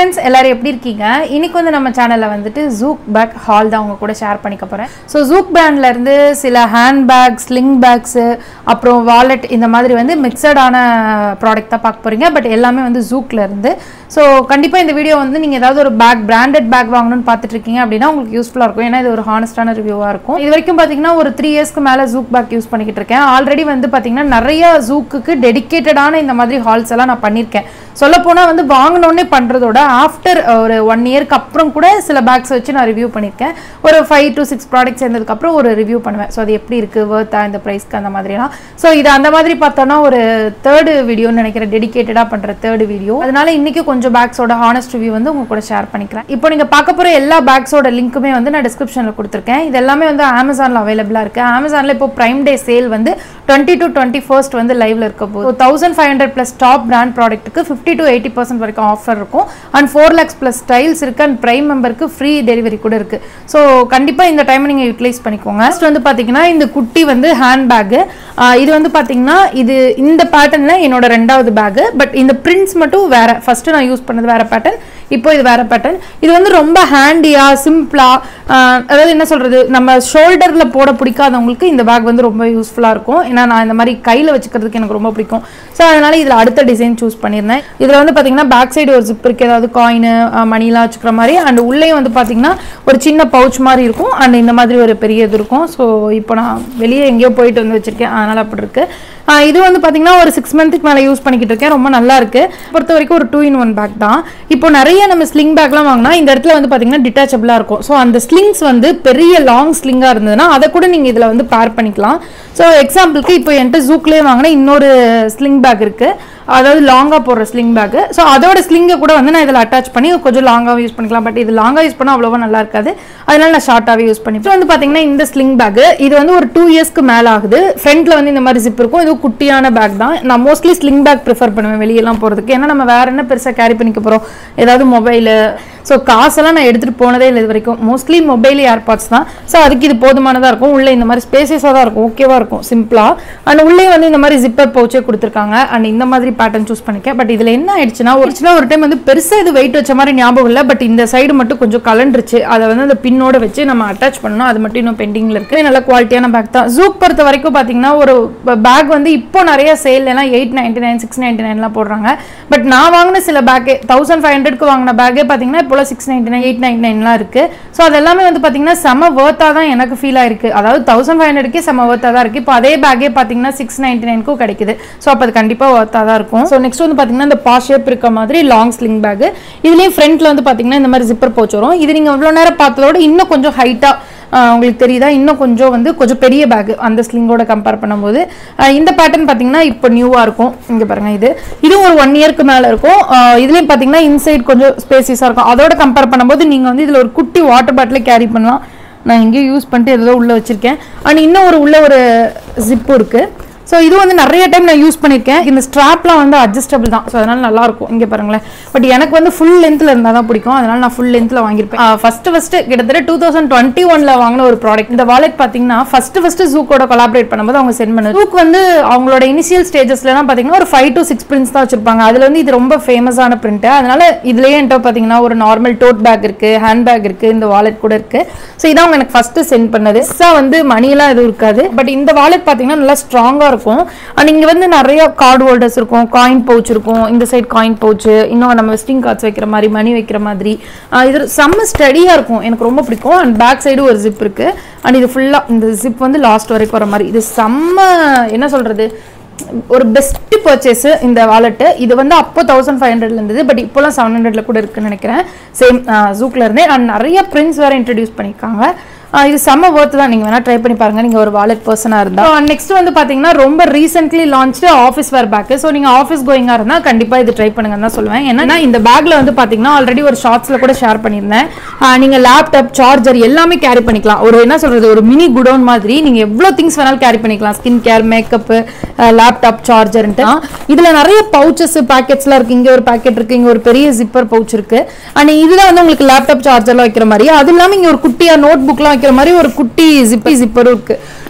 Friends எல்லாரும் எப்படி இருக்கீங்க இன்னைக்கு வந்து நம்ம சேனலில் வந்துட்டு ஜூக் பேக் ஹால் தான் உங்க கூட ஷேர் பண்ணிக்க போகிறேன் ஸோ ஜூக் பேண்ட்ல இருந்து சில ஹேண்ட் பேக் ஸ்லிங் பேக்ஸு அப்புறம் வாலெட் இந்த மாதிரி வந்து மிக்சடான ப்ராடக்ட் தான் பார்க்க போறீங்க பட் எல்லாமே வந்து ஜூக்ல இருந்து ஸோ கண்டிப்பாக இந்த வீடியோ வந்து நீங்கள் ஏதாவது ஒரு பேக் பிராண்டட் பேக் வாங்கணும்னு பார்த்துட்டு இருக்கீங்க அப்படின்னா உங்களுக்கு யூஸ்ஃபுல்லாக இருக்கும் ஏன்னா இது ஒரு ஹானஸ்டான ரிவ்யூவாக இருக்கும் இது வரைக்கும் பார்த்தீங்கன்னா ஒரு த்ரீ இயர்ஸ்க்கு மேலே ஜூக் பேக் யூஸ் பண்ணிக்கிட்டு இருக்கேன் ஆல்ரெடி வந்து பார்த்தீங்கன்னா நிறைய ஜூக்குக்கு டெடிக்கேட்டடான இந்த மாதிரி ஹால்ஸ் எல்லாம் நான் பண்ணியிருக்கேன் சொல்லப்போனால் வந்து வாங்கினோடனே பண்ணுறதோட ஆஃப்டர் ஒரு ஒன் இயர்க்கு அப்புறம் கூட சில பேக்ஸ் வச்சு நான் ரிவ்யூ பண்ணியிருக்கேன் ஒரு ஃபைவ் டு சிக்ஸ் ப்ராடக்ட்ஸ் சேர்ந்ததுக்கப்புறம் ஒரு ரிவ்யூ பண்ணுவேன் ஸோ அது எப்படி இருக்குது வேர்த்தா இந்த ப்ரைஸ்க்கு அந்த மாதிரிலாம் ஸோ இது அந்த மாதிரி பார்த்தோன்னா ஒரு தேர்டு வீடியோன்னு நினைக்கிறேன் டெடிக்கேட்டடாக பண்ணுற தேர்டு வீடியோ அதனால இன்னைக்கு கொஞ்சம் பேக்ஸோட ஹானஸ்ட் ரிவ்யூ வந்து உங்க கூட ஷேர் பண்ணிக்கிறேன் இப்போ நீங்கள் பார்க்க போகிற எல்லா பேக்ஸோட லிங்க்குமே வந்து நான் டிஸ்கிரிப்ஷனில் கொடுத்துருக்கேன் இது எல்லாமே வந்து அமேசானில் அவைலபிளாக இருக்குது அமேசானில் இப்போ ப்ரைம் டே சேல் வந்து டுவெண்ட்டி டு டுவெண்ட்டி ஃபர்ஸ்ட் வந்து லைவ்ல இருக்க போது thousand five hundred plus top brand ப்ராடக்ட்டுக்கு ஃபிஃப்டி டு எயிட்டி பர்சன்ட் வரைக்கும் ஆஃபர் இருக்கும் and four lakhs plus styles இருக்கு அண்ட் ப்ரைம் மெம்பருக்கு ஃப்ரீ டெலிவரி கூட இருக்கு ஸோ கண்டிப்பாக இந்த டைம் நீங்கள் யூட்டிலைஸ் பண்ணிக்கோங்க ஃபர்ஸ்ட் வந்து பார்த்தீங்கன்னா இந்த குட்டி வந்து ஹேண்ட் பேக்கு இது வந்து பார்த்தீங்கன்னா இது இந்த பேட்டர்னில் என்னோட ரெண்டாவது பேக்கு பட் இந்த பிரிண்ட்ஸ் மட்டும் வேற ஃபர்ஸ்ட் நான் யூஸ் பண்ணது வேற பேட்டர்ன் இப்போ இது வேற பேட்டர்ன் இது வந்து ரொம்ப ஹேண்டியா சிம்பிளா அதாவது என்ன சொல்றது நம்ம ஷோல்டர்ல போட பிடிக்காதவங்களுக்கு இந்த பேக் வந்து ரொம்ப யூஸ்ஃபுல்லா இருக்கும் ஏன்னா நான் இந்த மாதிரி கையில வச்சுக்கிறதுக்கு எனக்கு ரொம்ப பிடிக்கும் ஸோ அதனால இதுல அடுத்த டிசைன் சூஸ் பண்ணியிருந்தேன் இதுல வந்து பாத்தீங்கன்னா பேக் சைடு ஒரு ஜிப் இருக்கு ஏதாவது காயின் மணிலாம் வச்சுக்கிற மாதிரி அண்ட் உள்ளே வந்து பாத்தீங்கன்னா ஒரு சின்ன பவுச் மாதிரி இருக்கும் அண்ட் இந்த மாதிரி ஒரு பெரிய இது இருக்கும் ஸோ இப்போ நான் வெளியே எங்கேயோ போயிட்டு வந்து வச்சிருக்கேன் அதனால அப்படி இருக்கு ஆஹ் இது வந்து பாத்தீங்கன்னா ஒரு சிக்ஸ் மந்த்துக்கு மேலே யூஸ் பண்ணிக்கிட்டு இருக்கேன் ரொம்ப நல்லா இருக்கு பொறுத்த வரைக்கும் ஒரு டூ இன் ஒன் பேக் தான் இப்போ நிறைய நம்ம ஸ்லிங் பேக்லாம் வாங்கினா இந்த இடத்துல வந்து பாத்தீங்கன்னா டிட்டாச்சபிளா இருக்கும் ஸோ அந்த ஸ்லிங்ஸ் வந்து பெரிய லாங் ஸ்லிங்கா இருந்ததுன்னா அதை கூட நீங்க இதுல வந்து பேர் பண்ணிக்கலாம் ஸோ எக்ஸாம்பிளுக்கு இப்போ என்கிட்ட ஜூக்லேயே வாங்கின இன்னொரு ஸ்லிங் பேக் இருக்கு அதாவது லாங்காக போடுற ஸ்லிங் பேக்கு ஸோ அதோட ஸ்லிங்கை கூட வந்து நான் இதில் அட்டாச் பண்ணி கொஞ்சம் லாங்காகவும் யூஸ் பண்ணிக்கலாம் பட் இது லாங்காக யூஸ் பண்ணால் அவ்வளோவா நல்லா இருக்காது அதனால நான் ஷார்ட்டாகவே யூஸ் பண்ணி வந்து பார்த்தீங்கன்னா இந்த ஸ்லிங் பேக்கு இது வந்து ஒரு டூ இயர்ஸ்க்கு மேலே ஆகுது ஃப்ரண்ட்டில் வந்து இந்த மாதிரி ஜிப் இருக்கும் இது குட்டியான பேக் தான் நான் மோஸ்ட்லி ஸ்லிங் பேக் ப்ரிஃபர் பண்ணுவேன் வெளியெல்லாம் போகிறதுக்கு ஏன்னா நம்ம வேற என்ன பெருசாக கேரி பண்ணிக்க போகிறோம் ஏதாவது மொபைலு ஸோ காசெல்லாம் நான் எடுத்துகிட்டு போனதே இல்லை இது வரைக்கும் மோஸ்ட்லி மொபைல் ஏர்பாட்ஸ் தான் ஸோ அதுக்கு இது போதுமானதாக இருக்கும் உள்ளே இந்த மாதிரி ஸ்பேசஸாக தான் இருக்கும் ஓகேவா இருக்கும் சிம்பிளாக அண்ட் உள்ளே வந்து இந்த மாதிரி ஜிப்பர் பவுச்சே கொடுத்துருக்காங்க அண்ட் இந்த மாதிரி பேட்டர்ன் சூஸ் பண்ணிக்க பட் இதில் என்ன ஆயிடுச்சுன்னா ஒரு சின்ன ஒரு டைம் வந்து பெருசாக இது வெயிட் வச்ச மாதிரி ஞாபகம் இல்லை பட் இந்த சைடு மட்டும் கொஞ்சம் கலண்டுருச்சு அதை வந்து அந்த பின்னோட வச்சு நம்ம அட்டாச் பண்ணணும் அது மட்டும் இன்னும் பெண்டிங்கில் இருக்குது நல்ல குவாலிட்டியான பேக் தான் ஜூக் பொறுத்த வரைக்கும் பார்த்தீங்கன்னா ஒரு பேக் வந்து இப்போ நிறைய சேல் எல்லாம் eight ninety nine six ninety நைன்லாம் போடுறாங்க பட் நான் வாங்கின சில பேக்கே தௌசண்ட் ஃபைவ் ஹண்ட்ரட்க்கு வாங்கின பேக்கே பார்த்தீங்கன்னா இப்போ six ninety nine eight ninety நைன்லாம் இருக்கு ஸோ அது எல்லாமே வந்து பார்த்தீங்கன்னா செம வேர்த்தாக தான் எனக்கு ஃபீல் ஆயிருக்கு அதாவது தௌசண்ட் ஃபைவ் ஹண்ட்ரட்கே செம வேர்த்தாக தான் இருக்கு இப்போ அதே பேக்கே பார்த்தீங்கன்னா சிக்ஸ் நைன்டி நைனுக்கும் கிடைக்குது ஸோ அப்போ அது கண்டிப்பாக வேர்த்தாக தான் இருக்கும் ஸோ நெக்ஸ்ட் வந்து பார்த்தீங்கன்னா இந்த பா ஷேப் இருக்க மாதிரி லாங் ஸ்லிங் பேக் இதுலேயும் ஃப்ரண்ட்ல வந்து பார்த்தீங்கன்னா இந்த மாதிரி ஜிப்பர் போச்சு வரும் இது நீங்கள் இவ்வளோ நேரம் பார்த்ததோட இன்னும் கொஞ்சம் ஹைட்டாக உங்களுக்கு தெரியுதா இன்னும் கொஞ்சம் வந்து கொஞ்சம் பெரிய பேக் அந்த ஸ்லிங்கோட கம்பேர் பண்ணும்போது ஆஹ் இந்த பேட்டர்ன் பார்த்தீங்கன்னா இப்போ நியூவாக இருக்கும் இங்கே பாருங்க இது இதுவும் ஒரு ஒன் இயர்க்கு மேலே இருக்கும் ஆஹ் இதுலயும் பார்த்தீங்கன்னா இன்சைட் கொஞ்சம் ஸ்பேசியஸாக இருக்கும் அதோட கம்பேர் பண்ணும்போது நீங்கள் வந்து இதில் ஒரு குட்டி வாட்டர் பாட்டில் கேரி பண்ணலாம் நான் எங்கேயும் யூஸ் பண்ணிட்டு ஏதோ உள்ளே வச்சிருக்கேன் அண்ட் இன்னும் ஒரு உள்ள ஒரு ஜிப்பு இருக்குது ஸோ இது வந்து நிறைய டைம் நான் யூஸ் பண்ணியிருக்கேன் இந்த ஸ்ட்ராப்லாம் வந்து அட்ஜஸ்டபிள் தான் ஸோ அதனால நல்லா இருக்கும் இங்கே பாருங்களேன் பட் எனக்கு வந்து ஃபுல் லென்த்தில் இருந்தால் தான் பிடிக்கும் அதனால நான் ஃபுல் லென்த்தில் வாங்கியிருப்பேன் ஃபர்ஸ்ட் ஃபர்ஸ்ட் கிட்டத்தட்ட டூ தௌசண்ட் டுவெண்ட்டி ஒன்ல வாங்கின ஒரு ப்ராடக்ட் இந்த வாலெட் பார்த்தீங்கன்னா ஃபர்ஸ்ட் ஃபர்ஸ்ட் ஜூக்கோட கொலாபரேட் பண்ணும்போது அவங்க சென்ட் பண்ணது ஜூக் வந்து அவங்களோட இனிஷியல் ஸ்டேஜஸ்லாம் பார்த்தீங்கன்னா ஒரு ஃபைவ் டு சிக்ஸ் பிரிண்ட்ஸ் தான் வச்சிருப்பாங்க அதுல வந்து இது ரொம்ப ஃபேமஸான பிரிண்ட் அதனால இதுலயே என்கிட்ட பார்த்தீங்கன்னா ஒரு நார்மல் டோட் பேக் இருக்கு ஹேண்ட் பேக் இருக்கு இந்த வாலெட் கூட இருக்கு ஸோ இதான் அவங்க எனக்கு ஃபர்ஸ்ட் சென்ட் பண்ணது எக்ஸ்ட்ரா வந்து மணியெல்லாம் எதுவும் இருக்காது பட் இந்த வாலெட் பார்த்தீங்கன்னா நல்லா ஸ்ட்ராங்காக இருக்கும் அண்ட் இங்கே வந்து நிறைய கார்டு ஹோல்டர்ஸ் இருக்கும் காயின் பவுச் இருக்கும் இந்த சைடு காயின் பவுச் இன்னும் நம்ம விசிட்டிங் கார்ட்ஸ் வைக்கிற மாதிரி மணி வைக்கிற மாதிரி ஆஹ் இது செம்ம ஸ்டடியாக இருக்கும் எனக்கு ரொம்ப பிடிக்கும் அண்ட் பேக் சைடு ஒரு ஜிப் இருக்கு அண்ட் இது ஃபுல்லாக இந்த ஜிப் வந்து லாஸ்ட் வரைக்கும் வர மாதிரி இது செம்ம என்ன சொல்றது ஒரு பெஸ்ட் பர்ச்சேஸ் இந்த வாலெட்டு இது வந்து அப்போ தௌசண்ட் ஃபைவ் ஹண்ட்ரட்ல இருந்தது பட் இப்போலாம் செவன் ஹண்ட்ரட்ல கூட இருக்குன்னு நினைக்கிறேன் சேம் ஜூக்ல இருந்தே அண்ட் நிறைய பிரிண்ட்ஸ் வேற இன்ட்ரடியூஸ் பண்ணியிருக்காங்க ஆஹ் இது செம்ம ஒர்த் தான் நீங்க வேணா ட்ரை பண்ணி பாருங்க நீங்க ஒரு வாலெட் பர்சனா இருந்தா நெக்ஸ்ட் வந்து பாத்தீங்கன்னா ரொம்ப recently launch office wear bag so நீங்க ஆஃபீஸ் கோயிங்கா இருந்தா கண்டிப்பா இது ட்ரை பண்ணுங்கன்னு தான் சொல்லுவேன் ஏன்னா இந்த பேக்ல வந்து பாத்தீங்கன்னா ஆல்ரெடி ஒரு ஷார்ட்ஸ்ல கூட ஷேர் பண்ணியிருந்தேன் ஆஹ் நீங்க லேப்டாப் சார்ஜர் எல்லாமே கேரி பண்ணிக்கலாம் ஒரு என்ன சொல்றது ஒரு மினி குடோன் மாதிரி நீங்க எவ்வளவு திங்ஸ் வேணாலும் கேரி பண்ணிக்கலாம் ஸ்கின் கேர் மேக்கப் லேப்டாப் சார்ஜர்ன்ட்டு இதுல நிறைய பவுச்சஸ் பேக்கெட்ஸ்லாம் இருக்கு இங்க ஒரு பேக்கெட் இருக்கு இங்க ஒரு பெரிய ஜிப்பர் பவுச் இருக்கு அண்ட் இதுல வந்து உங்களுக்கு லேப்டாப் சார்ஜர்லாம் வைக்கிற மாதிரி அது இல்லாம இங்க ஒரு குட்டியா நோட் புக்லாம் வைக்கிற மாதிரி ஒரு குட்டி ஜிப்பி ஜிப்பரும் இருக்கு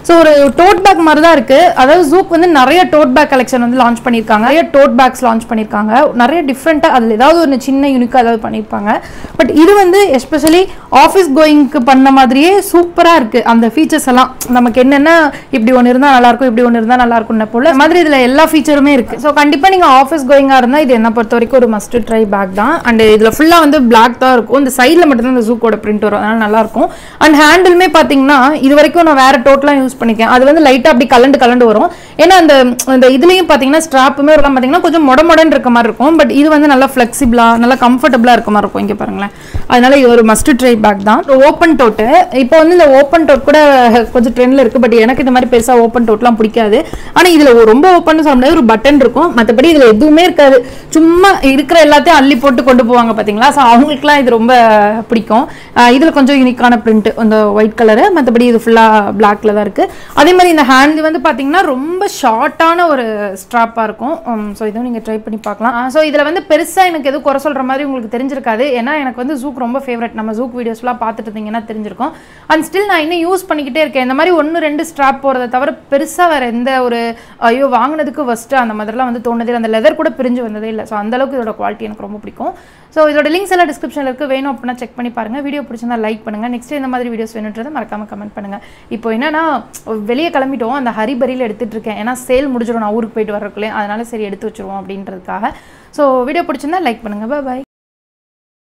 ஸோ ஒரு டோட் பேக் மாதிரி தான் இருக்கு அதாவது ஜூக் வந்து நிறைய டோட் பேக் கலெக்ஷன் வந்து லான்ச் பண்ணியிருக்காங்க நிறைய டோட் பேக்ஸ் லான்ச் பண்ணியிருக்காங்க நிறைய டிஃப்ரெண்ட்டாக அதில் ஏதாவது ஒரு சின்ன யூனிக்காக ஏதாவது பண்ணியிருப்பாங்க பட் இது வந்து எஸ்பெஷலி ஆஃபீஸ் கோயிங்க்கு பண்ண மாதிரியே சூப்பராக இருக்குது அந்த ஃபீச்சர்ஸ் எல்லாம் நமக்கு என்னென்ன இப்படி ஒன்று இருந்தால் நல்லாயிருக்கும் இப்படி ஒன்று இருந்தால் நல்லா இருக்கும்னு போல இந்த மாதிரி இதில் எல்லா ஃபீச்சருமே இருக்குது ஸோ கண்டிப்பாக நீங்கள் ஆஃபீஸ் கோயிங்காக இருந்தால் இது என்னை பொறுத்த வரைக்கும் ஒரு மஸ்ட் ட்ரை பேக் தான் அண்ட் இதில் ஃபுல்லாக வந்து பிளாக் தான் இருக்கும் இந்த சைடில் மட்டும்தான் இந்த ஜூக்கோட பிரிண்ட் வரும் அதனால நல்லா இருக்கும் அண்ட் ஹேண்டிலுமே பார்த்தீங்கன்னா இது வரைக்கும் நான் வேற டோட்லாம் யூஸ் பண்ணிக்கேன் அது வந்து லைட்டாக அப்படி கலண்டு கலண்டு வரும் ஏன்னா அந்த இந்த இதுலேயும் பார்த்தீங்கன்னா ஸ்ட்ராப்புமே எல்லாம் பார்த்தீங்கன்னா கொஞ்சம் மொட மொடன்னு இருக்க மாதிரி இருக்கும் பட் இது வந்து நல்லா ஃப்ளெக்சிபிளாக நல்லா கம்ஃபர்டபுளாக இருக்க மாதிரி இருக்கும் இங்கே பாருங்களேன் அதனால இது ஒரு மஸ்ட் ட்ரை பேக் தான் ஓப்பன் டோட்டு இப்போ வந்து இந்த ஓப்பன் டோட் கூட கொஞ்சம் ட்ரெண்டில் இருக்குது பட் எனக்கு இந்த மாதிரி பெருசாக ஓப்பன் டோட்லாம் பிடிக்காது ஆனால் இதில் ரொம்ப ஓப்பன் சொல்ல முடியாது ஒரு பட்டன் இருக்கும் மற்றபடி இதில் எதுவுமே இருக்காது சும்மா இருக்கிற எல்லாத்தையும் அள்ளி போட்டு கொண்டு போவாங்க பார்த்தீங்களா ஸோ அவங்களுக்குலாம் இது ரொம்ப பிடிக்கும் இதில் கொஞ்சம் யூனிக்கான பிரிண்ட் அந்த ஒயிட் கலரு மற்றபடி இது ஃபுல்லாக பிளாக்ல தான் இருக்குது அதே மாதிரி இந்த ஹேண்ட் வந்து பார்த்தீங்கன்னா ரொம்ப ஷார்ட்டான ஒரு ஸ்ட்ராப்பாக இருக்கும் ஸோ இதுவும் நீங்கள் ட்ரை பண்ணி பார்க்கலாம் ஸோ இதில் வந்து பெருசாக எனக்கு எதுவும் குறை சொல்கிற மாதிரி உங்களுக்கு தெரிஞ்சிருக்காது ஏன்னா எனக்கு வந்து ஜூக் ரொம்ப ஃபேவரட் நம்ம ஜூக் வீடியோஸ்லாம் பார்த்துட்டு இருந்தீங்கன்னா தெரிஞ்சிருக்கும் அண்ட் ஸ்டில் நான் இன்னும் யூஸ் பண்ணிக்கிட்டே இருக்கேன் இந்த மாதிரி ஒன்று ரெண்டு ஸ்ட்ராப் போகிறத தவிர பெருசாக வேறு எந்த ஒரு ஐயோ வாங்கினதுக்கு ஃபஸ்ட்டு அந்த மாதிரிலாம் வந்து தோணுதே இல்லை. அந்த லெதர் கூட பிரிஞ்சு வந்ததே இல்லை ஸோ அந்தளவுக்கு இதோட குவாலிட்டி எனக்கு ரொம்ப பிடிக்கும் ஸோ இதோட லிங்க்ஸ் எல்லாம் டிஸ்கிரிப்ஷனில் இருக்குது வேணும் அப்படின்னா செக் பண்ணி பாருங்கள் வீடியோ பிடிச்சிருந்தா லைக் பண்ணுங்கள் நெக்ஸ்ட் இந்த மாதிரி வீடியோஸ் வேணுன்றதை மறக்காம கமெண்ட் பண்ணுங்கள் இப்போ என்னன்னா வெளியே கிளம்பிட்டோம் அந்த ஹரிபரியில் எடுத்துட்டு இருக்கேன் ஏன்னா சேல் முடிஞ்சிடும் நான் ஊருக்கு போயிட்டு வரக்குள்ளே அதனால சரி எடுத்து வச்சிருவோம் அப்படின்றதுக்காக ஸோ வீடியோ பிடிச்சிருந்தா லைக் பண்ணுங்கள் பாய்